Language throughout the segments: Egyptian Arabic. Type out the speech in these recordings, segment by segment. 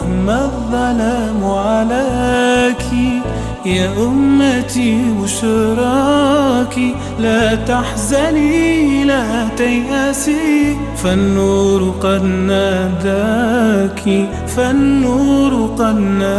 مهما الظلام علاك يا أمتي بشراك لا تحزني لا تيأسي فالنور قد ناداك فالنور قد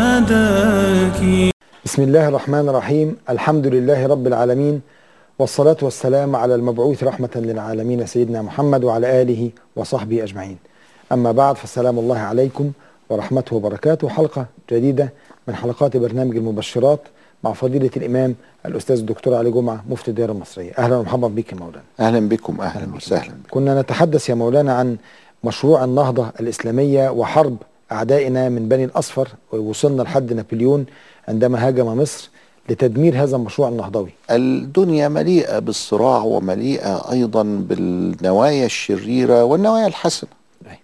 ناداك بسم الله الرحمن الرحيم الحمد لله رب العالمين والصلاة والسلام على المبعوث رحمة للعالمين سيدنا محمد وعلى آله وصحبه أجمعين أما بعد فالسلام الله عليكم ورحمته وبركاته حلقة جديدة من حلقات برنامج المبشرات مع فضيلة الإمام الأستاذ الدكتور علي جمعة مفتي الدائرة المصرية أهلا ومرحبا بك يا مولانا اهلا بكم اهلا وسهلا بكم كنا نتحدث يا مولانا عن مشروع النهضة الإسلامية وحرب أعدائنا من بني الأصفر ووصلنا لحد نابليون عندما هاجم مصر لتدمير هذا المشروع النهضوي الدنيا مليئه بالصراع ومليئه ايضا بالنوايا الشريره والنوايا الحسنه أي.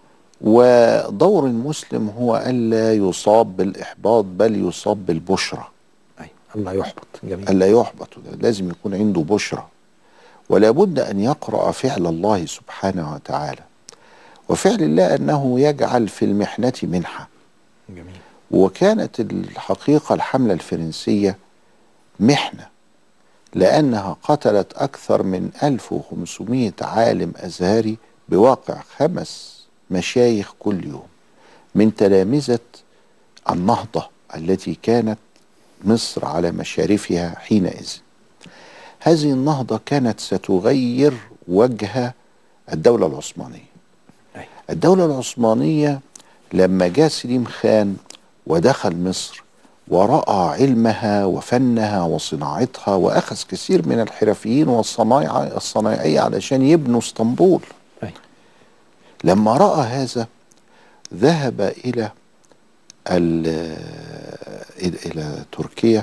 ودور المسلم هو الا يصاب بالاحباط بل يصاب بالبشرى أي. الله يحبط جميل الا يحبط لازم يكون عنده بشرى ولا بد ان يقرا فعل الله سبحانه وتعالى وفعل الله انه يجعل في المحنه منحه جميل وكانت الحقيقة الحملة الفرنسية محنة لأنها قتلت أكثر من 1500 عالم أزهري بواقع خمس مشايخ كل يوم من تلامذة النهضة التي كانت مصر على مشارفها حينئذ هذه النهضة كانت ستغير وجه الدولة العثمانية أي. الدولة العثمانية لما جاء سليم خان ودخل مصر ورأى علمها وفنها وصناعتها وأخذ كثير من الحرفيين والصنايع الصنايعية علشان يبنوا اسطنبول أي. لما رأى هذا ذهب إلى ال- إلى إلى تركيا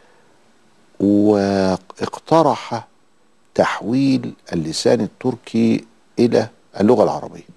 واقترح تحويل اللسان التركي إلى اللغة العربية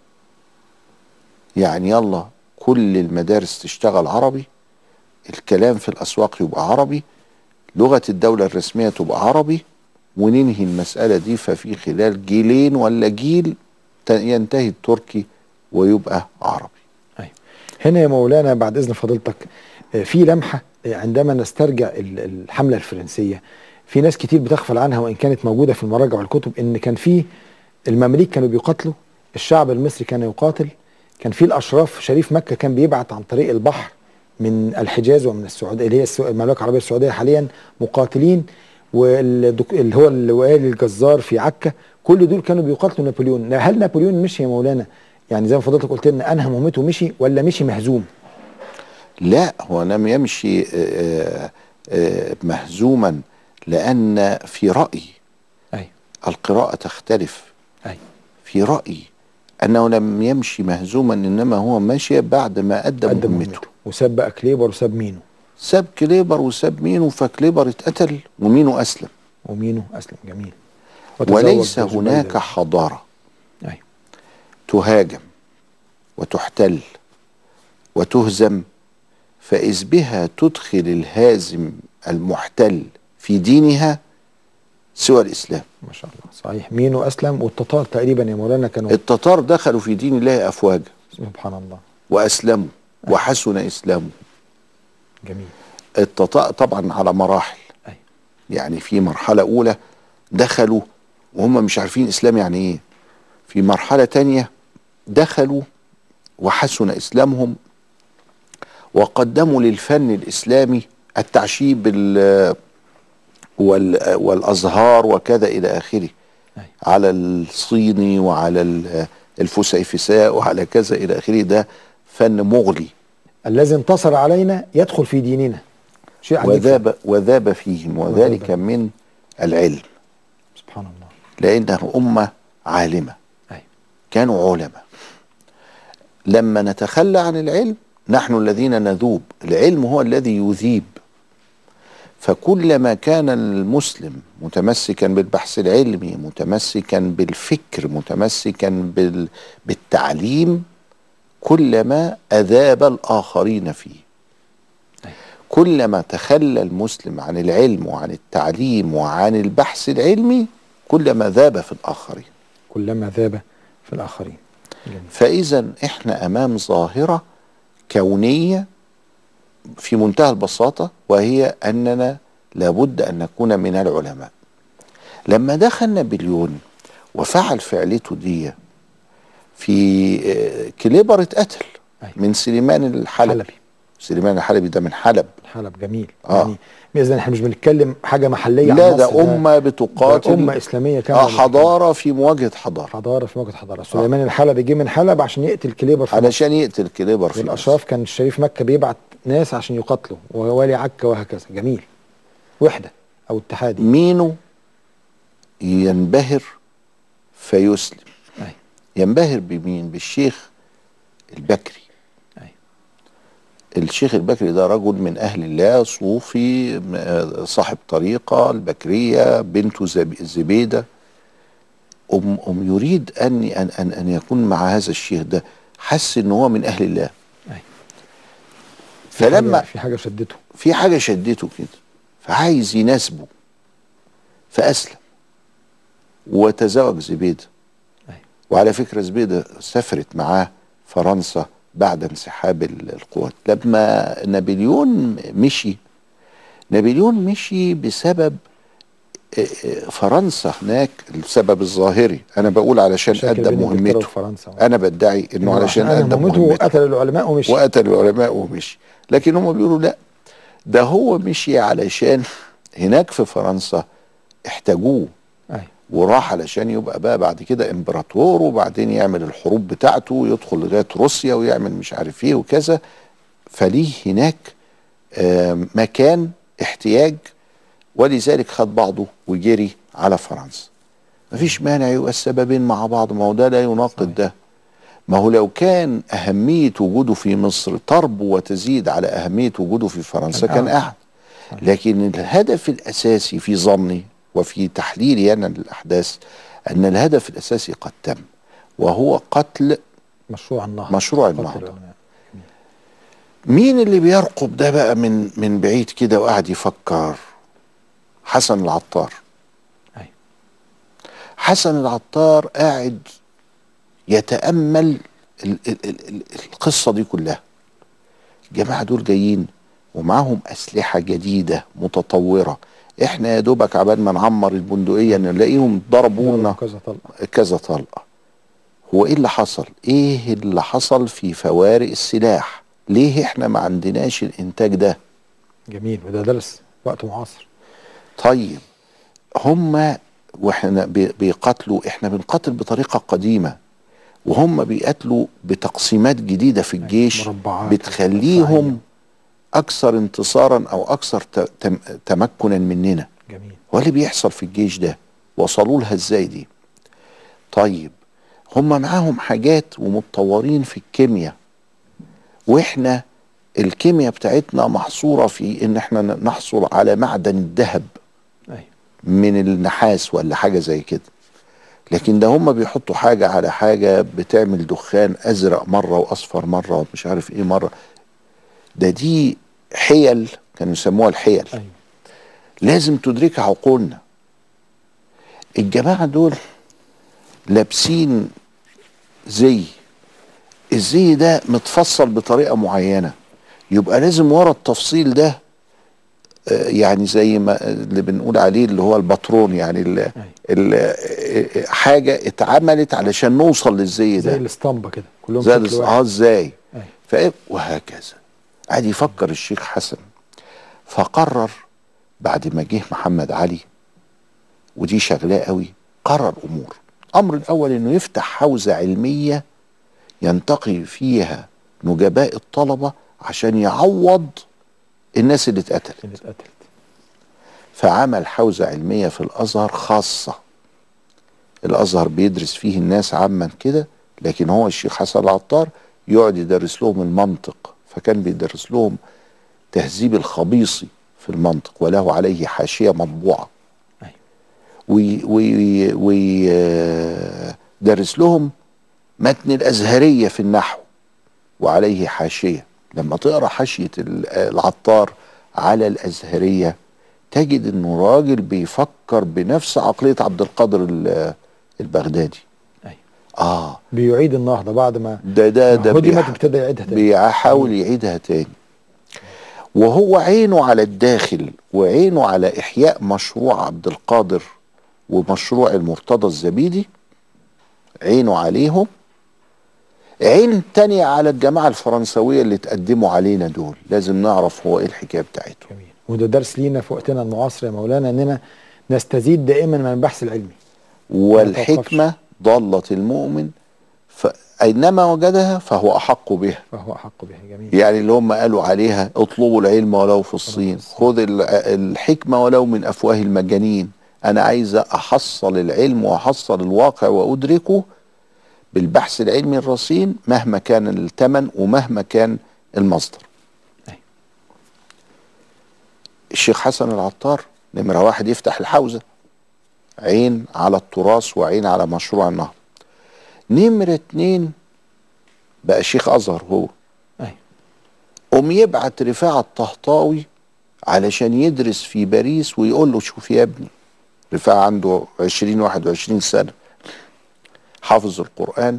يعني يلا كل المدارس تشتغل عربي الكلام في الأسواق يبقى عربي لغة الدولة الرسمية تبقى عربي وننهي المسألة دي ففي خلال جيلين ولا جيل ت- ينتهي التركي ويبقى عربي أيوة. هنا يا مولانا بعد اذن فضيلتك آه، في لمحه آه، عندما نسترجع ال- الحمله الفرنسيه في ناس كتير بتغفل عنها وان كانت موجوده في المراجع والكتب ان كان في المماليك كانوا بيقاتلوا الشعب المصري كان يقاتل كان في الاشراف شريف مكه كان بيبعت عن طريق البحر من الحجاز ومن السعوديه اللي هي السو- المملكه العربيه السعوديه حاليا مقاتلين والدك... اللي هو الوالي الجزار في عكا كل دول كانوا بيقاتلوا نابليون هل نابليون مشي يا مولانا يعني زي ما فضلتك قلت لنا انهى مهمته مشي ولا مشي مهزوم لا هو لم يمشي آه، آه، مهزوما لأن في رأيي اي القراءة تختلف اي في رأيي أنه لم يمشي مهزوما إنما هو مشي بعد ما أدى قدم مهمته مهمته وساب بقى كليبر وساب مينو ساب كليبر وساب مينو فكليبر اتقتل ومينو أسلم ومينو اسلم جميل وتزوج وليس بزبيدة. هناك حضارة اي تهاجم وتحتل وتهزم فإذ بها تدخل الهازم المحتل في دينها سوى الإسلام ما شاء الله صحيح مينو اسلم والتتار تقريبا يا مولانا كانوا التتار دخلوا في دين الله أفواجا سبحان الله وأسلموا وحسن إسلامهم جميل التتار طبعا على مراحل اي يعني في مرحلة أولى دخلوا وهم مش عارفين إسلام يعني إيه في مرحلة تانية دخلوا وحسن إسلامهم وقدموا للفن الإسلامي التعشيب ال- وال- والأزهار وكذا إلى آخره أي. على الصيني وعلى ال- الفسيفساء وعلى كذا إلى آخره ده فن مغلي الذي انتصر علينا يدخل في ديننا شيء عجيب وذاب وذاب فيهم وذلك وذاب. من العلم سبحان الله لأنها أمة عالمة اي كانوا علماء لما نتخلى عن العلم نحن الذين نذوب العلم هو الذي يذيب فكلما كان المسلم متمسكا بالبحث العلمي متمسكا بالفكر متمسكا بال... بالتعليم كلما أذاب الآخرين فيه كلما تخلى المسلم عن العلم وعن التعليم وعن البحث العلمي كلما ذاب في الآخرين كلما ذاب في الآخرين جميل. فإذا إحنا أمام ظاهرة كونيه في منتهى البساطه وهي اننا لابد ان نكون من العلماء لما دخل نابليون وفعل فعلته دي في آه، كليبر اتقتل أيوة. من سليمان الحلبي حلبي. سليمان الحلبي ده من حلب حلب جميل آه. يعني اذا احنا مش بنتكلم حاجه محليه عن لا مصر، ده امه بتقاتل ده امه اسلاميه كامله اه حضاره في مواجهه حضاره حضاره في موجة حضاره سليمان الحلبي جه من حلب عشان يقتل كليبر في مصر. علشان يقتل كليبر في والاشراف كان الشريف مكه بيبعت ناس عشان يقاتلوا ووالي عكا وهكذا جميل وحده او اتحادي مينو ينبهر فيسلم أي. ينبهر بمين بالشيخ البكري أي. الشيخ البكري ده رجل من اهل الله صوفي م- آه، صاحب طريقه البكريه بنته زب- زبيده أم, أم يريد أن, أن, أن, أن يكون مع هذا الشيخ ده حس ان هو من اهل الله أي. فلما في حاجه شدته في حاجة شدته كده فعايز يناسبه فأسلم وتزوج زبيدة أيوة. وعلى فكرة زبيدة سافرت معاه فرنسا بعد انسحاب ال- القوات لما نابليون مشي نابليون مشي بسبب آه، آه، فرنسا هناك السبب الظاهري انا بقول علشان مشاكل ادى بين إنجلترا مهمته وفرنسا انا بدعي انه علشان ادى مهمته مهمته وقتل العلماء ومشي وقتل العلماء ومشي لكن هم بيقولوا لا ده هو مشي علشان هناك في فرنسا احتاجوه أيوة. وراح علشان يبقى بقى بعد كده امبراطور وبعدين يعمل الحروب بتاعته ويدخل لغايه روسيا ويعمل مش عارف ايه وكذا فليه هناك آم، مكان احتياج ولذلك خد بعضه وجري على فرنسا مفيش مانع يبقى السببين مع بعض ما هو ده لا يناقض ده ما هو لو كان أهمية وجوده في مصر تربو وتزيد على أهمية وجوده في فرنسا كان كان أعلى. أعلى لكن الهدف الأساسي في ظني وفي تحليلي أنا للأحداث أن الهدف الأساسي قد تم وهو قتل مشروع النهضه مشروع قتل النهضة. العلماء. مين اللي بيرقب ده بقى من من بعيد كده وقاعد يفكر حسن العطار أيوة. حسن العطار قاعد يتأمل ال ال ال ال القصة دي كلها الجماعة دول جايين ومعاهم أسلحة جديدة متطورة احنا يا دوبك عبال ما نعمر البندقية نلاقيهم ضربونا كذا طلقه كذا طلقة هو ايه اللي حصل ايه اللي حصل في فوارق السلاح ليه احنا ما عندناش الانتاج ده جميل وده درس وقت معاصر طيب هم واحنا بي- بيقاتلوا احنا بنقاتل بطريقة قديمة وهم بيقاتلوا بتقسيمات جديدة في الجيش مربعات بتخليهم وفعالية. اكثر انتصارا او اكثر ت- تم- تمكنا مننا جميل هو اللي بيحصل في الجيش ده وصلوا لها ازاي دي طيب هم معاهم حاجات ومتطورين في الكيمياء واحنا الكيمياء بتاعتنا محصورة في ان احنا نحصل على معدن الذهب ايوه من النحاس ولا حاجة زي كده لكن ده هم بيحطوا حاجة على حاجة بتعمل دخان ازرق مرة واصفر مرة ومش عارف ايه مرة ده دي حيل كانوا يسموها الحيل ايوه لازم تدركها عقولنا الجماعة دول لابسين زي الزي ده متفصل بطريقة معينة يبقى لازم ورا التفصيل ده آه، يعني زي ما اللي بنقول عليه اللي هو الباترون يعني ال ال آه، حاجة اتعملت علشان نوصل للزي زي ده الاسطمبه كده كلهم زي شكل الس- واحد اه ازاي أيوة. فايه وهكذا قعد يفكر الشيخ حسن فقرر بعد ما جه محمد علي ودي شغلاه قوي قرر امور الامر الاول انه يفتح حوزه علميه ينتقي فيها نجباء الطلبه عشان يعوض الناس اللي اتقتلت اللي اتقتلت فعمل حوزة علمية في الأزهر خاصة الأزهر بيدرس فيه الناس عاما كده لكن هو الشيخ حسن العطار يقعد يدرس لهم المنطق فكان بيدرس لهم تهذيب الخبيصي في المنطق وله عليه حاشية مطبوعة أيوة. ويدرس لهم متن الأزهرية في النحو وعليه حاشية لما تقرأ حاشية ال- العطار على الأزهرية تجد انه راجل بيفكر بنفس عقلية عبد القادر ال- البغدادي ايوه اه بيعيد النهضه بعد ما ده ده ده هدمت بيح- ابتدى يعيدها تاني بيحاول يعيدها تاني وهو عينه على الداخل وعينه على احياء مشروع عبد القادر ومشروع المرتضى الزبيدي عينه عليهم عين تانية على الجماعة الفرنسوية اللي تقدموا علينا دول لازم نعرف هو ايه الحكاية بتاعتهم جميل وده درس لينا في وقتنا المعاصر يا مولانا اننا نستزيد دائما من البحث العلمي والحكمة ضالة المؤمن فأينما وجدها فهو أحق بها فهو احق بها جميل يعني اللي هم قالوا عليها اطلبوا العلم ولو في الصين خذ ال- الحكمة ولو من أفواه المجانين أنا عايز أحصل العلم وأحصل الواقع وأدركه بالبحث العلمي الرصين مهما كان الثمن ومهما كان المصدر أيوة. الشيخ حسن العطار نمرة واحد يفتح الحوزة عين على التراث وعين على مشروع النهضة نمرة اتنين بقى شيخ أزهر هو أيوة. قوم يبعت رفاعة الطهطاوي علشان يدرس في باريس ويقول له شوف يا ابني رفاعة عنده 20 21 سنة حافظ القرآن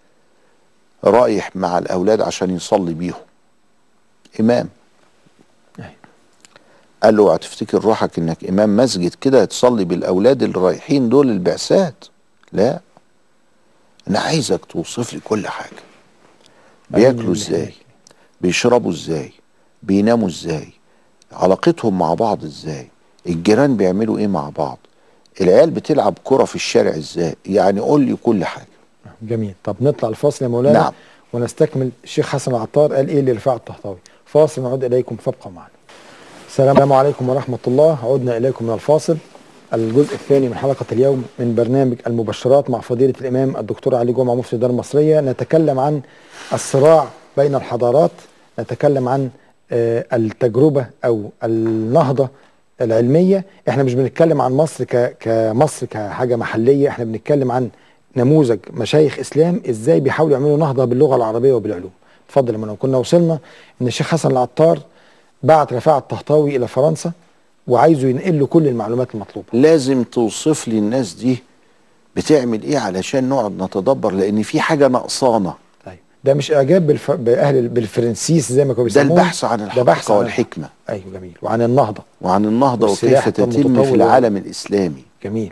رايح مع الأولاد عشان يصلي بيهم إمام أيوة. قال له اوعى تفتكر روحك انك امام مسجد كده تصلي بالاولاد اللي رايحين دول البعثات لا انا عايزك توصف لي كل حاجه بياكلوا أيوة. ازاي بيشربوا ازاي بيناموا ازاي علاقتهم مع بعض ازاي الجيران بيعملوا ايه مع بعض العيال بتلعب كرة في الشارع ازاي يعني قول لي كل حاجة جميل طب نطلع الفاصل يا مولانا نعم. ونستكمل الشيخ حسن العطار قال ايه لرفاع الطهطاوي فاصل نعود اليكم فابقوا معنا السلام عليكم ورحمه الله عدنا اليكم من الفاصل الجزء الثاني من حلقه اليوم من برنامج المبشرات مع فضيله الامام الدكتور علي جمعه مفتي الدار المصريه نتكلم عن الصراع بين الحضارات نتكلم عن آه، التجربه او النهضه العلميه احنا مش بنتكلم عن مصر ك- كمصر كحاجه محليه احنا بنتكلم عن نموذج مشايخ اسلام ازاي بيحاولوا يعملوا نهضه باللغه العربيه وبالعلوم اتفضل يا منى كنا وصلنا ان الشيخ حسن العطار بعت رفاعة الطهطاوي الى فرنسا وعايزه ينقل له كل المعلومات المطلوبه لازم توصف لي الناس دي بتعمل ايه علشان نقعد نتدبر لان في حاجة نقصانة طيب ده مش اعجاب بالف... باهل بالفرنسيس زي ما كانوا ده بيسموهم البحث عن ده الحقيقة بحث عن والحكمة ايوه جميل وعن النهضه وعن النهضة والسلاح وكيف تتم المتطور في العالم الإسلامي جميل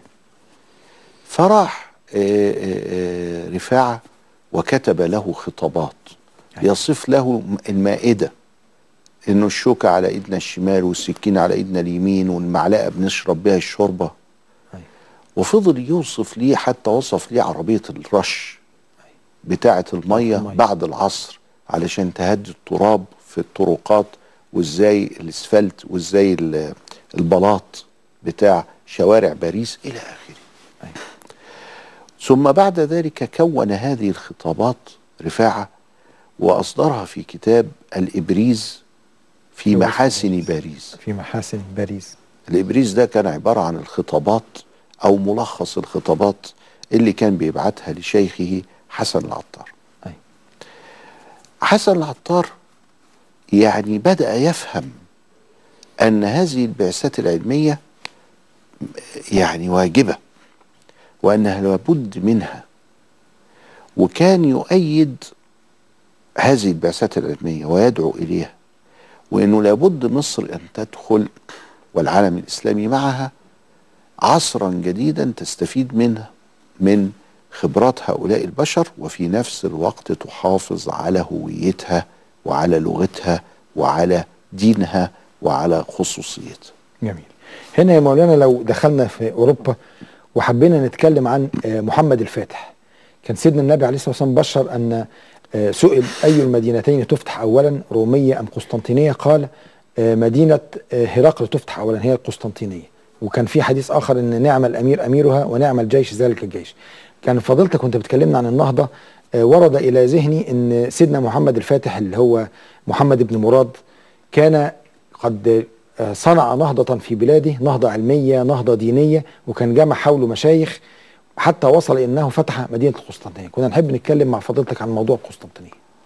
فراح آه، آه، آه، رفاعة وكتب له خطابات أيوة. يصف له المائدة انه الشوكة على ايدنا الشمال والسكين على ايدنا اليمين والمعلقة بنشرب بها الشوربة أيوة. وفضل يوصف ليه حتى وصف ليه عربية الرش بتاعة المية المية. بعد العصر علشان تهدي التراب في الطرقات وازاي الاسفلت وازاي ال- البلاط بتاع شوارع باريس الى اخره أيوة. ثم بعد ذلك كون هذه الخطابات رفاعة وأصدرها في كتاب الإبريز في هو محاسن باريس في محاسن باريس الإبريز ده كان عبارة عن الخطابات أو ملخص الخطابات اللي كان بيبعتها لشيخه حسن العطار أيوة. حسن العطار يعني بدأ يفهم أن هذه البعثات العلمية يعني واجبة وأنها لابد منها وكان يؤيد هذه البعثات العلمية ويدعو إليها وأنه لابد مصر أن تدخل والعالم الإسلامي معها عصرا جديدا تستفيد منه من خبرات هؤلاء البشر وفي نفس الوقت تحافظ على هويتها وعلى لغتها وعلى دينها وعلى خصوصيتها جميل هنا يا مولانا لو دخلنا في اوروبا وحبينا نتكلم عن آه، محمد الفاتح كان سيدنا النبي عليه الصلاه والسلام بشر ان آه، سئل اي المدينتين تفتح اولا روميه ام قسطنطينيه قال آه، مدينه آه، هرقل تفتح اولا هي القسطنطينيه وكان في حديث اخر ان نعم الامير اميرها ونعم الجيش ذلك الجيش كان فضيلتك وانت بتكلمنا عن النهضه آه، ورد الى ذهني ان سيدنا محمد الفاتح اللي هو محمد بن مراد كان قد آه، صنع نهضة في بلاده نهضة علمية نهضة دينية وكان جمع حوله مشايخ حتى وصل انه فتح مدينة القسطنطينية كنا نحب نتكلم مع فضيلتك عن موضوع القسطنطينية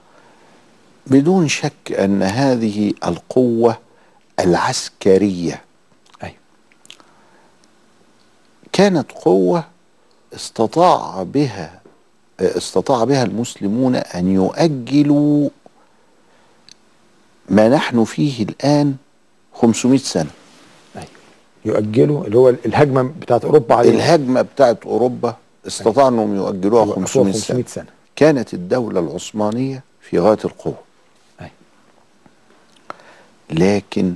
بدون شك أن هذه القوة العسكرية ايوه كانت قوة استطاع بها استطاع بها المسلمون أن يؤجلوا ما نحن فيه الآن 500 سنة يؤجلوا اللي هو الهجمه بتاعت اوروبا عليهم الهجمة بتاعت أوروبا استطاعوا أنهم يؤجلوها يوقفوها 500 سنة 500 سنه كانت الدولة العثمانية في غاية القوة أي. لكن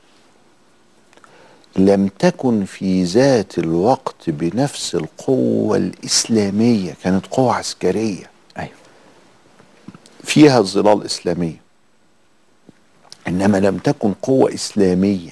لم تكن في ذات الوقت بنفس القوة الإسلامية كانت قوة عسكرية ايوه فيها ظلال إسلامية إنما لم تكن قوة إسلامية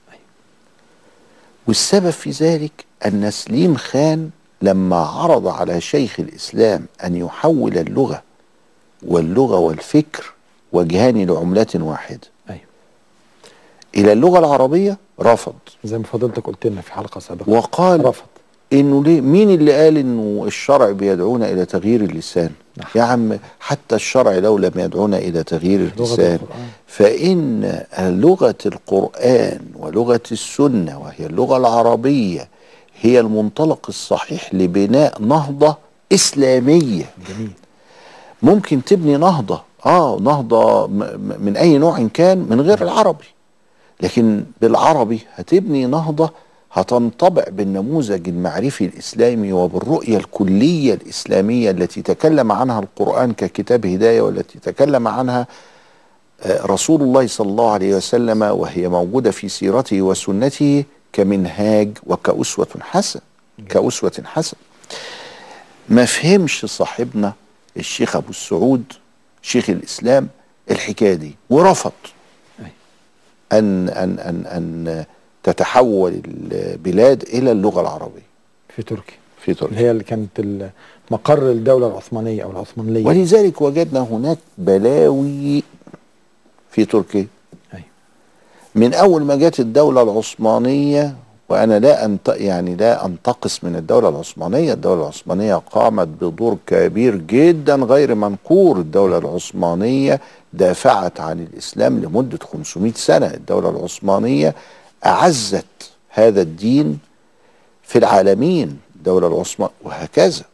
والسبب في ذلك أن سليم خان لما عرض على شيخ الإسلام أن يحول اللغة واللغة والفكر وجهان لعملة واحدة ايوه إلى اللغة العربية رفض زي ما فضلتك قلت لنا في حلقه سابقه وقال رفض انه ليه مين اللي قال انه الشرع بيدعونا الى تغيير اللسان نعم. يا عم حتى الشرع لو لم يدعونا الى تغيير لغة اللسان القرآن. فان لغه القران ولغه السنه وهي اللغه العربيه هي المنطلق الصحيح لبناء نهضه اسلاميه جميل ممكن تبني نهضة اه نهضة م- م- من اي نوع كان من غير العربي لكن بالعربي هتبني نهضة هتنطبع بالنموذج المعرفي الاسلامي وبالرؤية الكلية الاسلامية التي تكلم عنها القرآن ككتاب هداية والتي تكلم عنها آه، رسول الله صلى الله عليه وسلم وهي موجودة في سيرته وسنته كمنهاج وكأسوة حسن كأسوة حسن ما فهمش صاحبنا الشيخ ابو السعود شيخ الاسلام الحكايه دي ورفض أي. ان ان ان ان تتحول البلاد الى اللغه العربيه في تركيا في اللي تركيا هي اللي كانت ال- مقر الدوله العثمانيه او العثمانيه ولذلك وجدنا هناك بلاوي في تركيا أيوة. من اول ما جت الدوله العثمانيه وانا لا أنت يعني لا انتقص من الدوله العثمانيه، الدوله العثمانيه قامت بدور كبير جدا غير منكور، الدوله العثمانيه دافعت عن الاسلام لمده 500 سنه، الدوله العثمانيه اعزت هذا الدين في العالمين، الدوله العثمانيه وهكذا.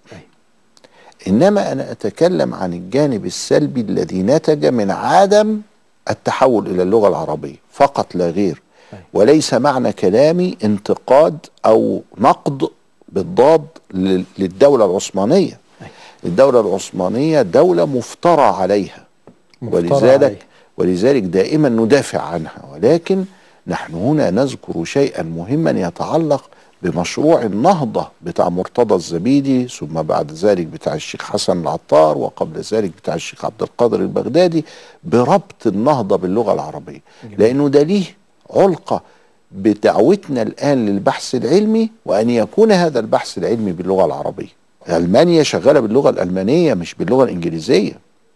انما انا اتكلم عن الجانب السلبي الذي نتج من عدم التحول الى اللغه العربيه فقط لا غير أيوة. وليس معنى كلامي انتقاد او نقد بالضاد لل- للدوله العثمانيه أيوة. الدوله العثمانيه دوله مفترى عليها مفترى ولذلك عليه. ولذلك دائما ندافع عنها ولكن نحن هنا نذكر شيئا مهما يتعلق بمشروع النهضة بتاع مرتضى الزبيدي ثم بعد ذلك بتاع الشيخ حسن العطار وقبل ذلك بتاع الشيخ عبد القادر البغدادي بربط النهضة باللغة العربية لأنه ده ليه علقة بدعوتنا الآن للبحث العلمي وأن يكون هذا البحث العلمي باللغة العربية ألمانيا شغالة باللغة الألمانية مش باللغة الإنجليزية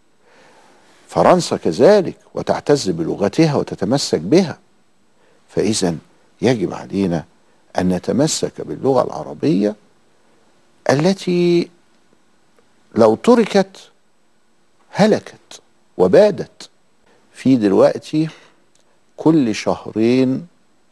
فرنسا كذلك وتعتز بلغتها وتتمسك بها فإذا يجب علينا أن نتمسك باللغة العربية التي لو تركت هلكت وبادت في دلوقتي كل شهرين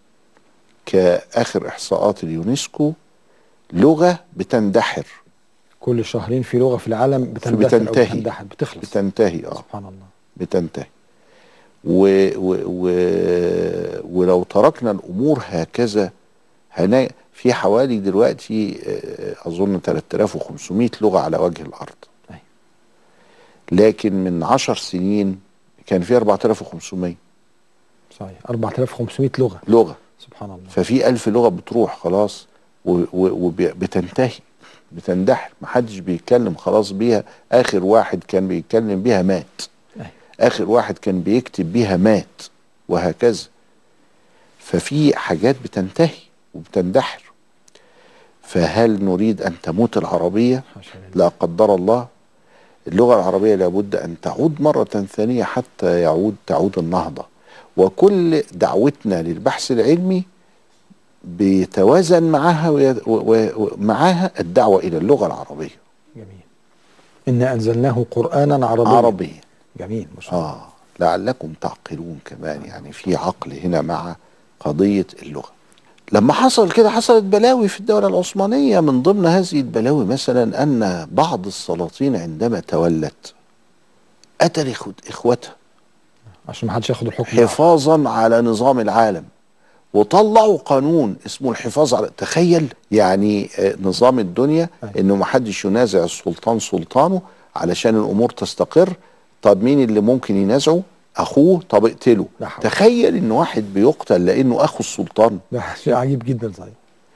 كآخر إحصاءات اليونسكو لغة بتندحر كل شهرين في لغه في العالم بتندثر بتنتهي. او بتندحر بتخلص بتنتهي اه سبحان الله بتنتهي و و و ولو تركنا الامور هكذا هنا في حوالي دلوقتي آه، اظن 3500 لغه على وجه الارض أي. لكن من 10 سنين كان في 4500 صحيح 4500 لغه لغه سبحان الله ففي ألف لغه بتروح خلاص وبتنتهي بتندحر محدش بيتكلم خلاص بيها اخر واحد كان بيتكلم بيها مات أي. اخر واحد كان بيكتب بيها مات وهكذا ففي حاجات بتنتهي وبتندحر فهل نريد ان تموت العربيه حاشا لله. لا قدر الله اللغه العربيه لابد ان تعود مره ثانيه حتى يعود تعود النهضه وكل دعوتنا للبحث العلمي بيتوازن معها وي- و- ومعها الدعوه الى اللغه العربيه جميل إنا أنزلناه قرآنا عربيا عربيه جميل ما شاء الله اه لعلكم تعقلون كمان يعني في عقل هنا مع قضيه اللغه لما حصل كده حصلت بلاوي في الدولة العثمانية من ضمن هذه البلاوي مثلا أن بعض السلاطين عندما تولت قتل إخوت- إخوتها عشان ما حدش ياخد الحكم حفاظا على نظام العالم وطلعوا قانون اسمه الحفاظ على تخيل يعني آه، نظام الدنيا أيوة. انه ما حدش ينازع السلطان سلطانه علشان الامور تستقر طب مين اللي ممكن ينازعه اخوه طب اقتله لا حول. تخيل ان واحد بيقتل لانه اخو السلطان ده شيء عجيب جدا صحيح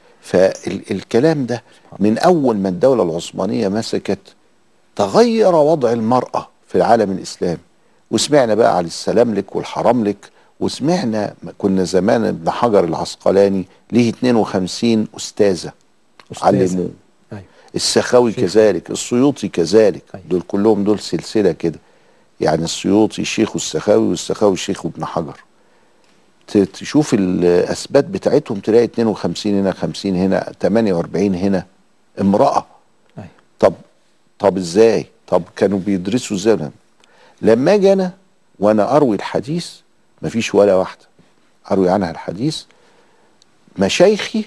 فالكلام ده من اول ما الدوله العثمانيه مسكت تغير وضع المراه في العالم الاسلامي وسمعنا بقى على السلاملك والحرملك وسمعنا كنا زمان ابن حجر العسقلاني ليه 52 استاذه أستاذة. علموه ايوه السخاوي شيخ. كذلك السيوطي كذلك أيوة. دول كلهم دول سلسله كده يعني السيوطي شيخ السخاوي والسخاوي شيخ ابن حجر ت- تشوف الاثبات بتاعتهم تلاقي 52 هنا 50 هنا 48 هنا امراه ايوه طب طب ازاي طب كانوا بيدرسوا ازاي لما اجي انا وانا اروي الحديث مفيش ولا واحده اروي عنها الحديث مشايخي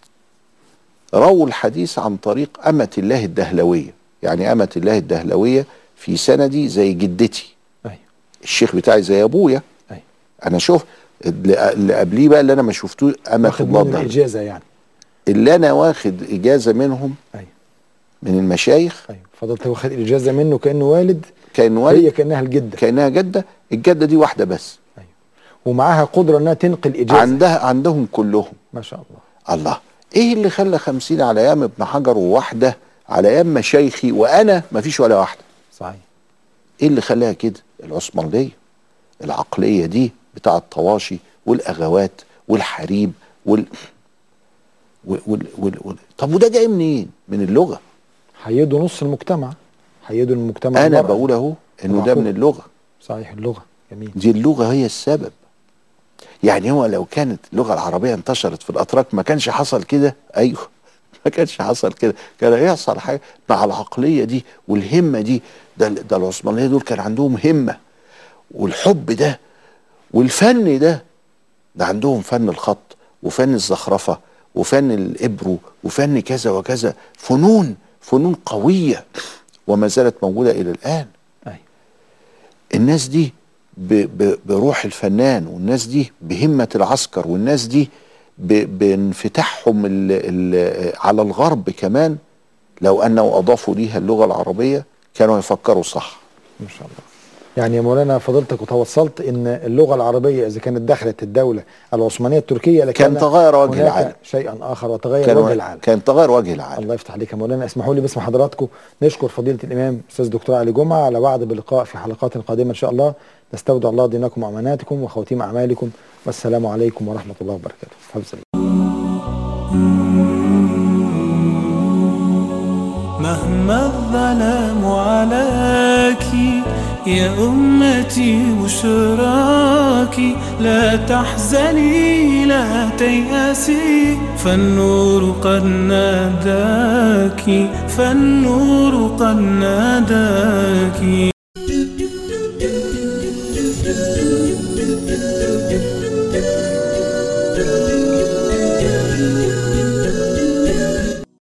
رووا الحديث عن طريق أمة الله الدهلوية يعني أمة الله الدهلوية في سندي زي جدتي ايوه الشيخ بتاعي زي أبويا ايوه أنا شوف اللي اللي قبليه بقى اللي أنا ما شفتوه أمة واخد الله من الدهلوية الاجازه يعني اللي أنا واخد إجازة منهم ايوه من المشايخ ايوه فضلت واخد الاجازه منه كانه والد كان هي والد كانها الجده كأنها جدة الجدة دي واحدة بس ايوه ومعاها قدره انها تنقل اجازه عندها عندهم كلهم ما شاء الله الله ايه اللي خلى خمسين على ايام ابن حجر وواحده على ايام مشايخي وانا مفيش ولا واحده صحيح ايه اللي خلاها كده العثمانيه العقليه دي بتاع الطواشي والاغوات والحريب وال... وال... وال... وال... وال... طب وده جاي منين من اللغه حيدوا نص المجتمع حيدوا المجتمع انا المرأة. بقول اهو انه ده معقول. من اللغه صحيح اللغه جميل دي اللغه هي السبب يعني هو لو كانت اللغه العربيه انتشرت في الاتراك ما كانش حصل كده ايوه ما كانش حصل كده كان هيحصل حاجه مع العقليه دي والهمه دي ده ده العثمانيه دول كان عندهم همه والحب ده والفن ده ده عندهم فن الخط وفن الزخرفه وفن الابرو وفن كذا وكذا فنون فنون قويه وما زالت موجوده الى الان ايوه الناس دي ب ب بروح الفنان والناس دي بهمة العسكر والناس دي ب بانفتاحهم ال ال على الغرب كمان لو أنه أضافوا ليها اللغة العربية كانوا يفكروا صح ما شاء الله يعني يا مولانا فضلتك وتوصلت ان اللغه العربيه اذا كانت دخلت الدوله العثمانيه التركيه لكن كان تغير وجه هناك العالم. شيئا اخر وتغير وجه كان, العالم كان تغير وجه العالم الله يفتح عليك يا مولانا اسمحوا لي باسم حضراتكم نشكر فضيله الامام استاذ دكتور علي جمعه على وعد بلقاء في حلقات قادمه ان شاء الله نستودع الله دينكم واماناتكم وخواتيم اعمالكم والسلام عليكم ورحمه الله وبركاته حفظ الله مهما الظلام عليك يا أمتي بشراكي لا تحزني لا تيأسي فالنور قد ناداك فالنور قد ناداك